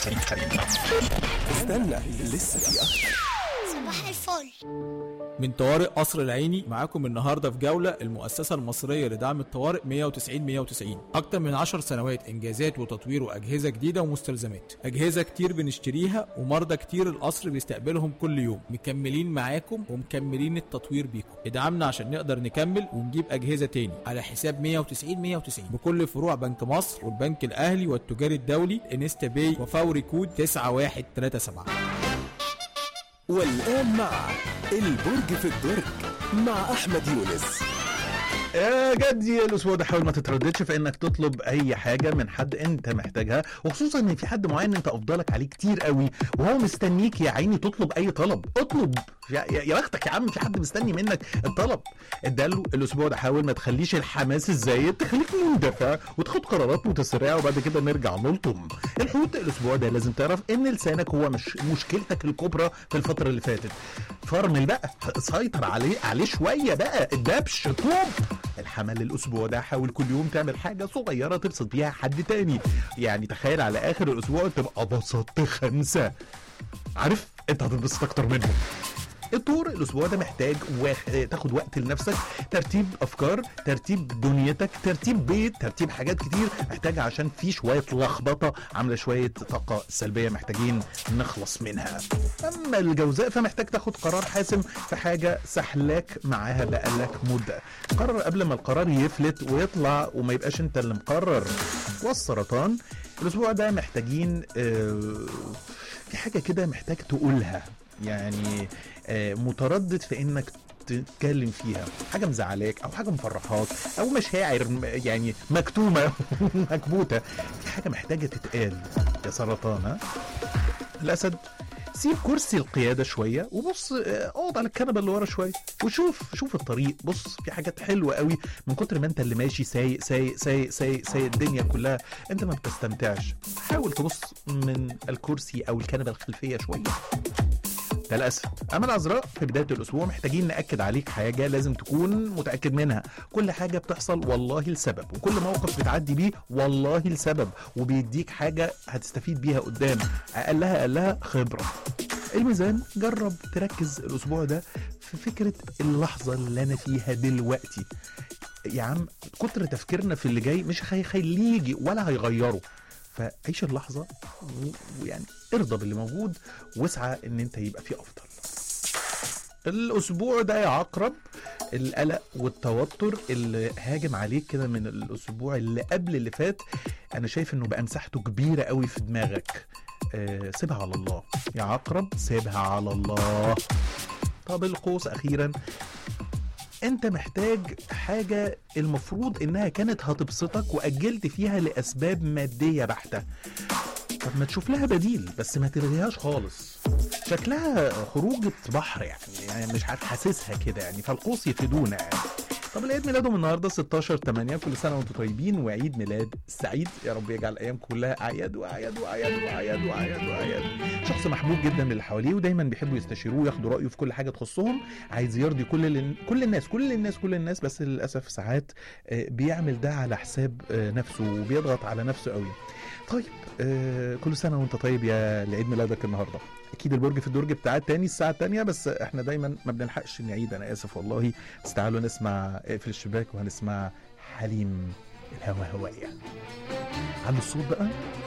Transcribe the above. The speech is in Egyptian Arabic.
استنى لسه في أكتر صباح الفل من طوارئ قصر العيني معاكم النهارده في جوله المؤسسه المصريه لدعم الطوارئ 190 190 اكتر من 10 سنوات انجازات وتطوير واجهزه جديده ومستلزمات اجهزه كتير بنشتريها ومرضى كتير القصر بيستقبلهم كل يوم مكملين معاكم ومكملين التطوير بيكم ادعمنا عشان نقدر نكمل ونجيب اجهزه تاني على حساب 190 190 بكل فروع بنك مصر والبنك الاهلي والتجاري الدولي انستا باي وفوري كود 9137 والآن مع البرج في الدرج مع أحمد يونس يا جدي الاسبوع ده حاول ما تترددش في انك تطلب اي حاجه من حد انت محتاجها وخصوصا ان في حد معين انت افضلك عليه كتير قوي وهو مستنيك يا عيني تطلب اي طلب اطلب يا, يا يا بختك يا عم في حد مستني منك الطلب اداله الاسبوع ده حاول ما تخليش الحماس الزايد تخليك مندفع وتاخد قرارات متسرعه وبعد كده نرجع نلطم الحوت الاسبوع ده لازم تعرف ان لسانك هو مش مشكلتك الكبرى في الفتره اللي فاتت فرمل بقى سيطر عليه عليه شويه بقى الدبش طوب الحمل الاسبوع ده حاول كل يوم تعمل حاجه صغيره تبسط بيها حد تاني يعني تخيل على اخر الاسبوع تبقى بسطت خمسه عارف انت هتتبسط اكتر منهم الطور الاسبوع ده محتاج واخ... تاخد وقت لنفسك ترتيب افكار ترتيب دنيتك ترتيب بيت ترتيب حاجات كتير محتاج عشان في شويه لخبطه عامله شويه طاقه سلبيه محتاجين نخلص منها اما الجوزاء فمحتاج تاخد قرار حاسم في حاجه سحلاك معاها بقالك مده قرر قبل ما القرار يفلت ويطلع وما يبقاش انت اللي مقرر والسرطان الاسبوع ده محتاجين آه، في حاجه كده محتاج تقولها يعني آه، متردد في انك تتكلم فيها حاجه مزعلاك او حاجه مفرحاك او مشاعر م- يعني مكتومه مكبوته في حاجه محتاجه تتقال يا سرطان ها الاسد سيب كرسي القياده شويه وبص آه، اقعد على الكنبه اللي ورا شويه وشوف شوف الطريق بص في حاجات حلوه قوي من كتر ما انت اللي ماشي سايق سايق سايق سايق سايق الدنيا كلها انت ما بتستمتعش حاول تبص من الكرسي او الكنبه الخلفيه شويه ده الاسد اما العذراء في بدايه الاسبوع محتاجين ناكد عليك حاجه لازم تكون متاكد منها كل حاجه بتحصل والله لسبب وكل موقف بتعدي بيه والله لسبب وبيديك حاجه هتستفيد بيها قدام اقلها اقلها خبره الميزان جرب تركز الاسبوع ده في فكره اللحظه اللي انا فيها دلوقتي يا عم كتر تفكيرنا في اللي جاي مش هيخليه يجي ولا هيغيره فعيش اللحظه و- ويعني ارضى باللي موجود واسعى ان انت يبقى فيه افضل الاسبوع ده يا عقرب القلق والتوتر اللي هاجم عليك كده من الاسبوع اللي قبل اللي فات انا شايف انه بقى مساحته كبيره قوي في دماغك آه سيبها على الله يا عقرب سيبها على الله طب القوس اخيرا انت محتاج حاجة المفروض انها كانت هتبسطك واجلت فيها لاسباب مادية بحتة طب ما تشوف لها بديل بس ما تلغيهاش خالص شكلها خروجة بحر يعني, يعني مش عارف حاسسها كده يعني فالقوس يفيدونا يعني طب العيد ميلادهم النهارده 16 8 كل سنه وانتم طيبين وعيد ميلاد سعيد يا رب يجعل الايام كلها اعياد واعياد واعياد واعياد واعياد واعياد شخص محبوب جدا للي حواليه ودايما بيحبوا يستشيروه وياخدوا رايه في كل حاجه تخصهم عايز يرضي كل ال... كل الناس كل الناس كل الناس بس للاسف ساعات آه، بيعمل ده على حساب آه، نفسه وبيضغط على نفسه قوي طيب آه كل سنه وانت طيب يا لعيد ميلادك النهارده اكيد البرج في الدرج بتاع تاني الساعه التانية بس احنا دايما ما بنلحقش نعيد انا اسف والله بس تعالوا نسمع اقفل الشباك وهنسمع حليم الهوى هوايا عن الصوت بقى